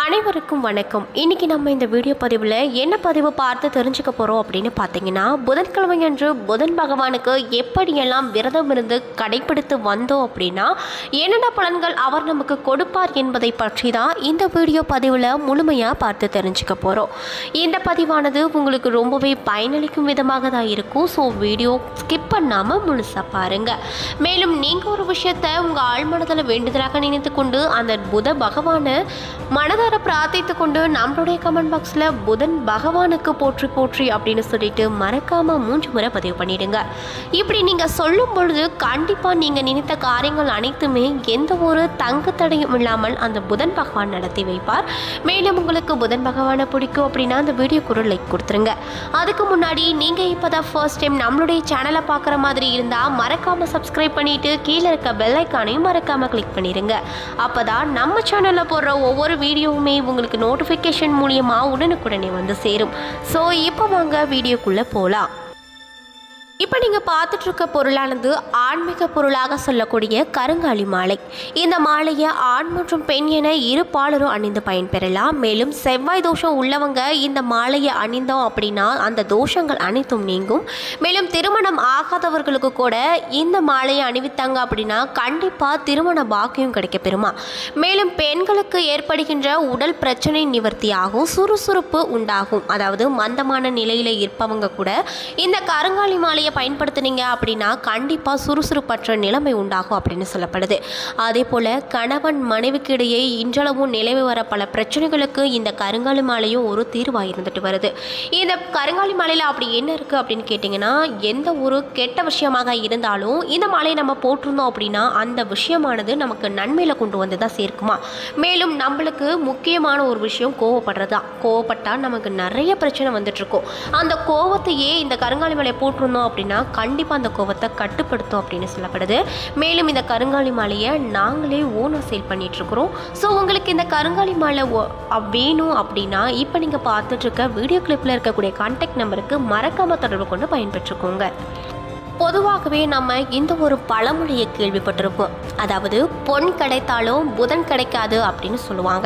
அனைவருக்கும் வணக்கம் இன்னைக்கு நம்ம இந்த வீடியோ பதிவில் என்ன பதிவு பார்த்து தெரிஞ்சுக்க போகிறோம் அப்படின்னு பார்த்தீங்கன்னா புதன்கிழமை அன்று புதன் பகவானுக்கு எப்படியெல்லாம் விரதம் இருந்து கடைபிடித்து வந்தோம் அப்படின்னா என்னென்ன பலன்கள் அவர் நமக்கு கொடுப்பார் என்பதை பற்றி தான் இந்த வீடியோ பதிவில் முழுமையாக பார்த்து தெரிஞ்சுக்க போகிறோம் இந்த பதிவானது உங்களுக்கு ரொம்பவே பயனளிக்கும் விதமாக தான் இருக்கும் ஸோ வீடியோ ஸ்கிப் பண்ணாமல் முழுசாக பாருங்கள் மேலும் நீங்கள் ஒரு விஷயத்தை உங்கள் ஆழ்மனதில் வேண்டுதலாக நினைத்து கொண்டு அந்த புத பகவானை மனதார பிரார்த்தித்து கொண்டு நம்மளுடைய கமெண்ட் பாக்ஸில் புதன் பகவானுக்கு போற்றி போற்றி அப்படின்னு சொல்லிட்டு மறக்காம மூன்று முறை பதிவு பண்ணிடுங்க இப்படி நீங்கள் சொல்லும் பொழுது கண்டிப்பாக நீங்கள் நினைத்த காரியங்கள் அனைத்துமே எந்த ஒரு தங்கு தடையும் இல்லாமல் அந்த புதன் பகவான் நடத்தி வைப்பார் மேலும் உங்களுக்கு புதன் பகவானை பிடிக்கும் அப்படின்னா அந்த வீடியோக்கு ஒரு லைக் கொடுத்துருங்க அதுக்கு முன்னாடி நீங்கள் இப்போ தான் ஃபர்ஸ்ட் டைம் நம்மளுடைய சேனலை பார்க்குற மாதிரி இருந்தால் மறக்காமல் சப்ஸ்கிரைப் பண்ணிட்டு கீழே இருக்க பெல் ஐக்கானையும் மறக்காமல் கிளிக் பண்ணிடுங்க அப்போ தான் நம்ம சேனலில் போடுற ஒவ்வொரு வீடியோவுமே உங்களுக்கு நோட்டிஃபிகேஷன் மூலியமாக உடனுக்குடனே வந்து சேரும் ஸோ இப்போ வாங்க வீடியோக்குள்ளே போகலாம் இப்போ நீங்கள் பார்த்துட்டு இருக்க பொருளானது ஆன்மீக பொருளாக சொல்லக்கூடிய கருங்காலி மாலை இந்த மாலையை ஆண் மற்றும் பெண் என இரு பாலரும் அணிந்து பயன்பெறலாம் மேலும் செவ்வாய் தோஷம் உள்ளவங்க இந்த மாலையை அணிந்தோம் அப்படின்னா அந்த தோஷங்கள் அனைத்தும் நீங்கும் மேலும் திருமணம் ஆகாதவர்களுக்கு கூட இந்த மாலையை அணிவித்தாங்க அப்படின்னா கண்டிப்பாக திருமண பாக்கியம் கிடைக்க பெறுமா மேலும் பெண்களுக்கு ஏற்படுகின்ற உடல் பிரச்சனை நிவர்த்தியாகும் சுறுசுறுப்பு உண்டாகும் அதாவது மந்தமான நிலையில் இருப்பவங்க கூட இந்த கருங்காலி மாலையை பயன்படுத்துனீங்க அப்படின்னா கண்டிப்பாக சுறுசுறுப்பற்ற நிலைமை உண்டாகும் அப்படின்னு சொல்லப்படுது அதே போல் கணவன் மனைவிக்கு இடையே இன்றளவும் நிலவி வர பல பிரச்சனைகளுக்கு இந்த கருங்காலி மாலையும் ஒரு தீர்வாக இருந்துட்டு வருது இந்த கருங்காலி மாலையில் அப்படி என்ன இருக்குது அப்படின்னு கேட்டிங்கன்னா எந்த ஒரு கெட்ட விஷயமாக இருந்தாலும் இந்த மாலையை நம்ம போட்டிருந்தோம் அப்படின்னா அந்த விஷயமானது நமக்கு நன்மையில் கொண்டு வந்து தான் சேர்க்குமா மேலும் நம்மளுக்கு முக்கியமான ஒரு விஷயம் கோவப்படுறது தான் கோவப்பட்டால் நமக்கு நிறைய பிரச்சனை வந்துட்டுருக்கும் அந்த கோவத்தையே இந்த கருங்காலி மாலையை போட்டிருந்தோம் அப்படின்னா கண்டிப்பாக அந்த கோவத்தை கட்டுப்படுத்தும் அப்படின்னு சொல்லப்படுது மேலும் இந்த கருங்காலி மாலையை நாங்களே ஓனாக சேல் பண்ணிகிட்ருக்குறோம் ஸோ உங்களுக்கு இந்த கருங்காலி மாலை ஒ- அ- வேணும் அப்படின்னா இப்போ நீங்கள் பார்த்துட்ருக்க வீடியோ கிளிப்பில் இருக்கக்கூடிய கான்டாக்ட் நம்பருக்கு மறக்காமல் தொடர்பு கொண்டு பயன்பெற்றுக்கோங்க பொதுவாகவே நம்ம இந்த ஒரு பழமொழியை கேள்விப்பட்டிருப்போம் அதாவது பொன் கிடைத்தாலும் புதன் கிடைக்காது அப்படின்னு சொல்லுவாங்க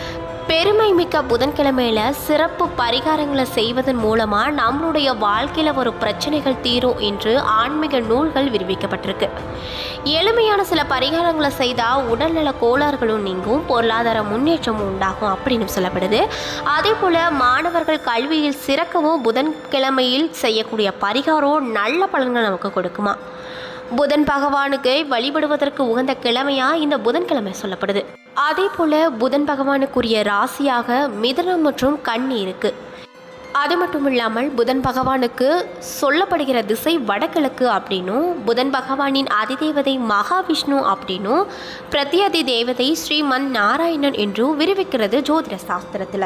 பெருமை மிக்க புதன்கிழமையில சிறப்பு பரிகாரங்களை செய்வதன் மூலமா நம்மளுடைய வாழ்க்கையில வரும் பிரச்சனைகள் தீரும் என்று ஆன்மீக நூல்கள் விரிவிக்கப்பட்டிருக்கு எளிமையான சில பரிகாரங்களை செய்தா உடல்நல கோளாறுகளும் நீங்கும் பொருளாதார முன்னேற்றமும் உண்டாகும் அப்படின்னு சொல்லப்படுது அதே போல மாணவர்கள் கல்வியில் சிறக்கவும் புதன்கிழமையில் செய்யக்கூடிய பரிகாரம் நல்ல பலன்கள் நமக்கு கொடுக்குமா புதன் பகவானுக்கு வழிபடுவதற்கு உகந்த கிழமையா இந்த புதன்கிழமை சொல்லப்படுது அதே போல புதன் பகவானுக்குரிய ராசியாக மிதுனம் மற்றும் கன்னி இருக்கு அது மட்டும் இல்லாமல் புதன் பகவானுக்கு சொல்லப்படுகிற திசை வடகிழக்கு அப்படின்னும் புதன் பகவானின் அதிதேவதை மகாவிஷ்ணு அப்படின்னும் பிரத்யதி தேவதை ஸ்ரீமன் நாராயணன் என்றும் விரிவிக்கிறது ஜோதிட சாஸ்திரத்தில்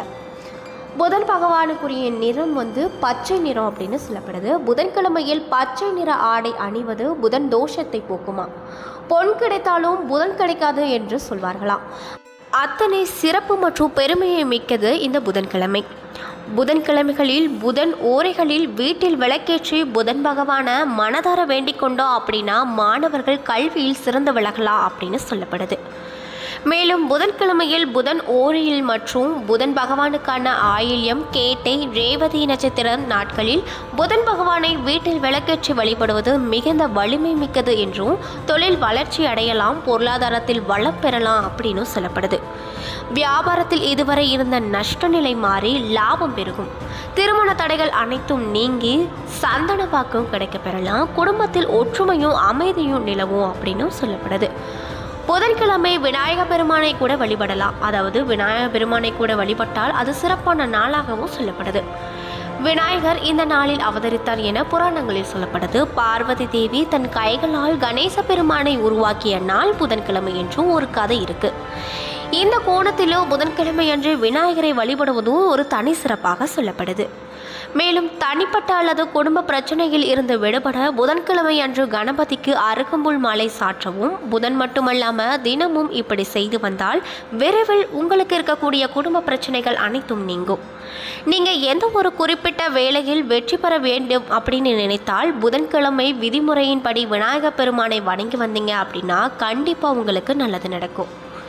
புதன் பகவானுக்குரிய நிறம் வந்து பச்சை நிறம் அப்படின்னு சொல்லப்படுது புதன்கிழமையில் பச்சை நிற ஆடை அணிவது புதன் தோஷத்தை போக்குமா பொன் கிடைத்தாலும் புதன் கிடைக்காது என்று சொல்வார்களாம் அத்தனை சிறப்பு மற்றும் பெருமையை மிக்கது இந்த புதன்கிழமை புதன்கிழமைகளில் புதன் ஓரைகளில் வீட்டில் விளக்கேற்றி புதன் பகவான மனதார வேண்டிக் கொண்டோம் அப்படின்னா மாணவர்கள் கல்வியில் சிறந்து விலகலாம் அப்படின்னு சொல்லப்படுது மேலும் புதன்கிழமையில் புதன் ஓரையில் மற்றும் புதன் பகவானுக்கான ஆயில்யம் கேட்டை ரேவதி நட்சத்திர நாட்களில் புதன் பகவானை வீட்டில் விளக்கேற்றி வழிபடுவது மிகுந்த வலிமை மிக்கது என்றும் தொழில் வளர்ச்சி அடையலாம் பொருளாதாரத்தில் வளம் பெறலாம் அப்படின்னு சொல்லப்படுது வியாபாரத்தில் இதுவரை இருந்த நஷ்ட நிலை மாறி லாபம் பெருகும் திருமண தடைகள் அனைத்தும் நீங்கி சந்தன வாக்கும் கிடைக்க பெறலாம் குடும்பத்தில் ஒற்றுமையும் அமைதியும் நிலவும் அப்படின்னு சொல்லப்படுது புதன்கிழமை விநாயக பெருமானை கூட வழிபடலாம் அதாவது விநாயக பெருமானை கூட வழிபட்டால் அது சிறப்பான நாளாகவும் சொல்லப்படுது விநாயகர் இந்த நாளில் அவதரித்தார் என புராணங்களில் சொல்லப்படுது பார்வதி தேவி தன் கைகளால் கணேச பெருமானை உருவாக்கிய நாள் புதன்கிழமை என்றும் ஒரு கதை இருக்கு இந்த கோணத்திலும் புதன்கிழமை அன்று விநாயகரை வழிபடுவதும் ஒரு தனி சிறப்பாக சொல்லப்படுது மேலும் தனிப்பட்ட அல்லது குடும்ப பிரச்சனையில் இருந்து விடுபட புதன்கிழமை அன்று கணபதிக்கு அருகம்புல் மாலை சாற்றவும் புதன் மட்டுமல்லாம தினமும் இப்படி செய்து வந்தால் விரைவில் உங்களுக்கு இருக்கக்கூடிய குடும்ப பிரச்சனைகள் அனைத்தும் நீங்கும் நீங்க எந்த ஒரு குறிப்பிட்ட வேலையில் வெற்றி பெற வேண்டும் அப்படின்னு நினைத்தால் புதன்கிழமை விதிமுறையின்படி விநாயகர் பெருமானை வணங்கி வந்தீங்க அப்படின்னா கண்டிப்பா உங்களுக்கு நல்லது நடக்கும்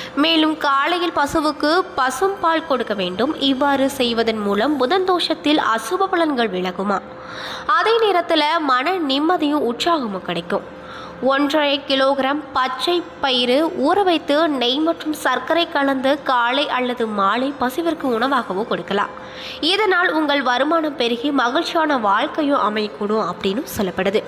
மேலும் காலையில் பசுவுக்கு பசும்பால் கொடுக்க வேண்டும் இவ்வாறு செய்வதன் மூலம் புதன் தோஷத்தில் அசுப பலன்கள் விலகுமா அதே நேரத்தில் மன நிம்மதியும் உற்சாகமும் கிடைக்கும் ஒன்றரை கிலோகிராம் பச்சை பயிறு ஊற வைத்து நெய் மற்றும் சர்க்கரை கலந்து காலை அல்லது மாலை பசுவிற்கு உணவாகவோ கொடுக்கலாம் இதனால் உங்கள் வருமானம் பெருகி மகிழ்ச்சியான வாழ்க்கையும் அமையக்கூடும் அப்படின்னு சொல்லப்படுது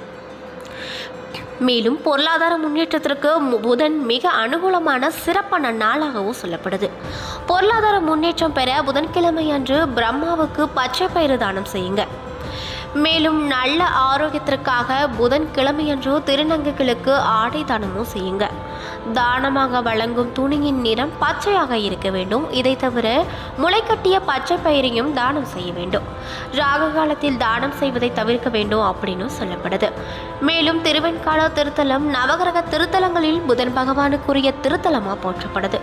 மேலும் பொருளாதார முன்னேற்றத்திற்கு மு- புதன் மிக அனுகூலமான சிறப்பான நாளாகவும் சொல்லப்படுது பொருளாதார முன்னேற்றம் பெற புதன்கிழமை அன்று பிரம்மாவுக்கு பச்சை பயிறு தானம் செய்யுங்க மேலும் நல்ல ஆரோக்கியத்திற்காக புதன்கிழமையன்று திருநங்கைகளுக்கு ஆடை தானமும் செய்யுங்க தானமாக வழங்கும் துணியின் நிறம் பச்சையாக இருக்க வேண்டும் இதை தவிர முளைக்கட்டிய பச்சை பயிரையும் தானம் செய்ய வேண்டும் ராக காலத்தில் தானம் செய்வதை தவிர்க்க வேண்டும் அப்படின்னு சொல்லப்படுது மேலும் திருவெண்கால திருத்தலம் நவகிரக திருத்தலங்களில் புதன் பகவானுக்குரிய திருத்தலமாக போற்றப்படுது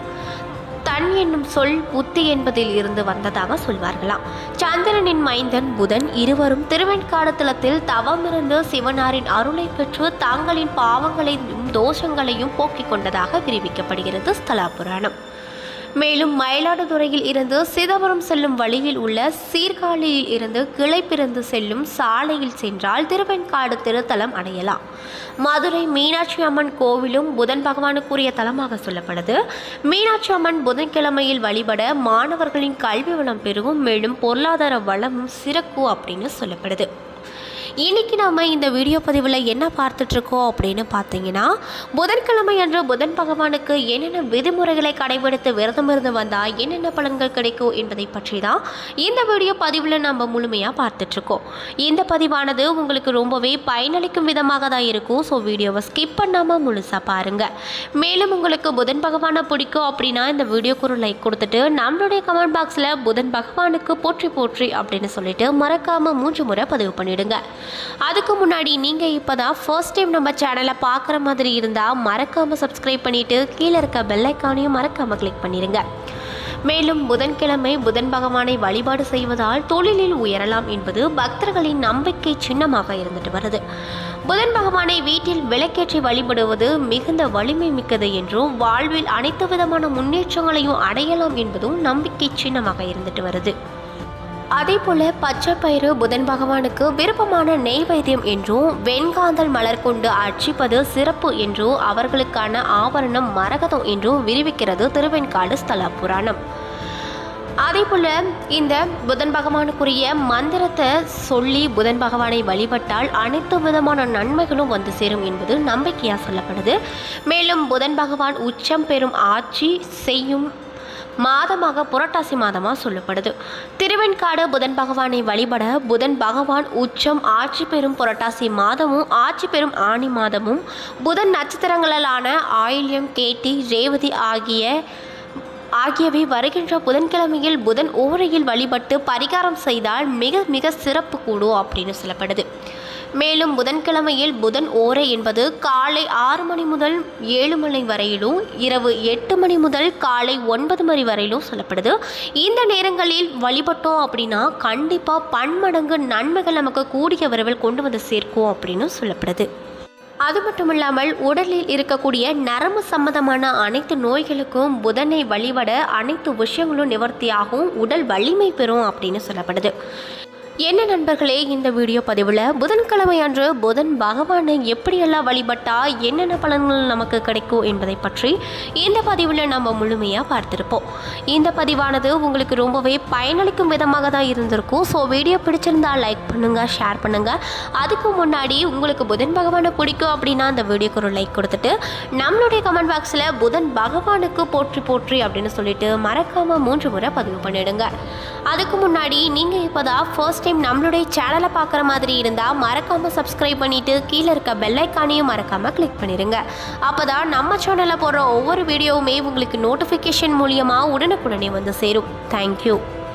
தன் என்னும் சொல் புத்தி என்பதில் இருந்து வந்ததாக சொல்வார்களாம் சந்திரனின் மைந்தன் புதன் இருவரும் திருவெண்காடத்தலத்தில் தவமிருந்து சிவனாரின் அருளை பெற்று தாங்களின் பாவங்களையும் தோஷங்களையும் போக்கிக் கொண்டதாக தெரிவிக்கப்படுகிறது ஸ்தலா புராணம் மேலும் மயிலாடுதுறையில் இருந்து சிதம்பரம் செல்லும் வழியில் உள்ள சீர்காழியில் இருந்து கிளை பிறந்து செல்லும் சாலையில் சென்றால் திருவெண்காடு திருத்தலம் அடையலாம் மதுரை மீனாட்சி அம்மன் கோவிலும் புதன் பகவானுக்குரிய தலமாக சொல்லப்படுது மீனாட்சி அம்மன் புதன்கிழமையில் வழிபட மாணவர்களின் கல்வி வளம் பெருகும் மேலும் பொருளாதார வளமும் சிறக்கும் அப்படின்னு சொல்லப்படுது இன்னைக்கு நாம இந்த வீடியோ பதிவில் என்ன பார்த்துட்டு இருக்கோம் அப்படின்னு பார்த்தீங்கன்னா புதன்கிழமை அன்று புதன் பகவானுக்கு என்னென்ன விதிமுறைகளை கடைபிடித்து விரதம் இருந்து வந்தால் என்னென்ன பலன்கள் கிடைக்கும் என்பதை பற்றி தான் இந்த வீடியோ பதிவில் நம்ம முழுமையாக பார்த்துட்டு இருக்கோம் இந்த பதிவானது உங்களுக்கு ரொம்பவே பயனளிக்கும் விதமாக தான் இருக்கும் ஸோ வீடியோவை ஸ்கிப் பண்ணாமல் முழுசாக பாருங்கள் மேலும் உங்களுக்கு புதன் பகவானை பிடிக்கும் அப்படின்னா இந்த வீடியோக்கு ஒரு லைக் கொடுத்துட்டு நம்மளுடைய கமெண்ட் பாக்ஸில் புதன் பகவானுக்கு போற்றி போற்றி அப்படின்னு சொல்லிட்டு மறக்காமல் மூன்று முறை பதிவு பண்ணிடுங்க அதுக்கு முன்னாடி நீங்கள் இப்போ தான் ஃபர்ஸ்ட் டைம் நம்ம சேனலை பார்க்குற மாதிரி இருந்தால் மறக்காமல் சப்ஸ்கிரைப் பண்ணிவிட்டு கீழே இருக்க பெல் ஐக்கானையும் மறக்காமல் கிளிக் பண்ணிடுங்க மேலும் புதன்கிழமை புதன் பகவானை வழிபாடு செய்வதால் தொழிலில் உயரலாம் என்பது பக்தர்களின் நம்பிக்கை சின்னமாக இருந்துட்டு வருது புதன் பகவானை வீட்டில் விளக்கேற்றி வழிபடுவது மிகுந்த வலிமை மிக்கது என்றும் வாழ்வில் அனைத்து விதமான முன்னேற்றங்களையும் அடையலாம் என்பதும் நம்பிக்கை சின்னமாக இருந்துட்டு வருது அதே போல பச்சை பயிறு புதன் பகவானுக்கு விருப்பமான நெய்வேத்தியம் என்றும் வெண்காந்தல் மலர் கொண்டு அர்ச்சிப்பது சிறப்பு என்றும் அவர்களுக்கான ஆபரணம் மரகதம் என்றும் விரிவிக்கிறது திருவெண்காடு ஸ்தல புராணம் அதே போல இந்த புதன் பகவானுக்குரிய மந்திரத்தை சொல்லி புதன் பகவானை வழிபட்டால் அனைத்து விதமான நன்மைகளும் வந்து சேரும் என்பது நம்பிக்கையாக சொல்லப்படுது மேலும் புதன் பகவான் உச்சம் பெறும் ஆட்சி செய்யும் மாதமாக புரட்டாசி மாதமாக சொல்லப்படுது திருவெண்காடு புதன் பகவானை வழிபட புதன் பகவான் உச்சம் ஆட்சி பெறும் புரட்டாசி மாதமும் ஆட்சி பெறும் ஆணி மாதமும் புதன் நட்சத்திரங்களான ஆயில்யம் கேட்டி ரேவதி ஆகிய ஆகியவை வருகின்ற புதன்கிழமையில் புதன் ஓரையில் வழிபட்டு பரிகாரம் செய்தால் மிக மிக சிறப்பு கூடும் அப்படின்னு சொல்லப்படுது மேலும் புதன்கிழமையில் புதன் ஓரை என்பது காலை ஆறு மணி முதல் ஏழு மணி வரையிலும் இரவு எட்டு மணி முதல் காலை ஒன்பது மணி வரையிலும் சொல்லப்படுது இந்த நேரங்களில் வழிபட்டோம் அப்படின்னா கண்டிப்பாக பன்மடங்கு நன்மைகள் நமக்கு கூடிய விரைவில் கொண்டு வந்து சேர்க்கும் அப்படின்னு சொல்லப்படுது அது மட்டும் இல்லாமல் உடலில் இருக்கக்கூடிய நரம்பு சம்பந்தமான அனைத்து நோய்களுக்கும் புதனை வழிபட அனைத்து விஷயங்களும் நிவர்த்தியாகும் உடல் வலிமை பெறும் அப்படின்னு சொல்லப்படுது என்ன நண்பர்களே இந்த வீடியோ பதிவில் புதன்கிழமை அன்று புதன் பகவானை எப்படியெல்லாம் வழிபட்டா என்னென்ன பலன்கள் நமக்கு கிடைக்கும் என்பதை பற்றி இந்த பதிவில் நம்ம முழுமையாக பார்த்துருப்போம் இந்த பதிவானது உங்களுக்கு ரொம்பவே பயனளிக்கும் விதமாக தான் இருந்திருக்கும் ஸோ வீடியோ பிடிச்சிருந்தா லைக் பண்ணுங்கள் ஷேர் பண்ணுங்கள் அதுக்கு முன்னாடி உங்களுக்கு புதன் பகவானை பிடிக்கும் அப்படின்னா அந்த வீடியோக்கு ஒரு லைக் கொடுத்துட்டு நம்மளுடைய கமெண்ட் பாக்ஸில் புதன் பகவானுக்கு போற்றி போற்றி அப்படின்னு சொல்லிட்டு மறக்காமல் மூன்று முறை பதிவு பண்ணிடுங்க அதுக்கு முன்னாடி நீங்கள் இப்போ தான் ஃபர்ஸ்ட் டைம் நம்மளுடைய சேனலை பார்க்குற மாதிரி இருந்தால் மறக்காமல் சப்ஸ்கிரைப் பண்ணிவிட்டு கீழே இருக்க பெல் ஐக்கானையும் மறக்காமல் கிளிக் பண்ணிடுங்க அப்போ தான் நம்ம சேனலில் போடுற ஒவ்வொரு வீடியோவுமே உங்களுக்கு நோட்டிஃபிகேஷன் மூலியமாக உடனுக்குடனே வந்து சேரும் தேங்க்யூ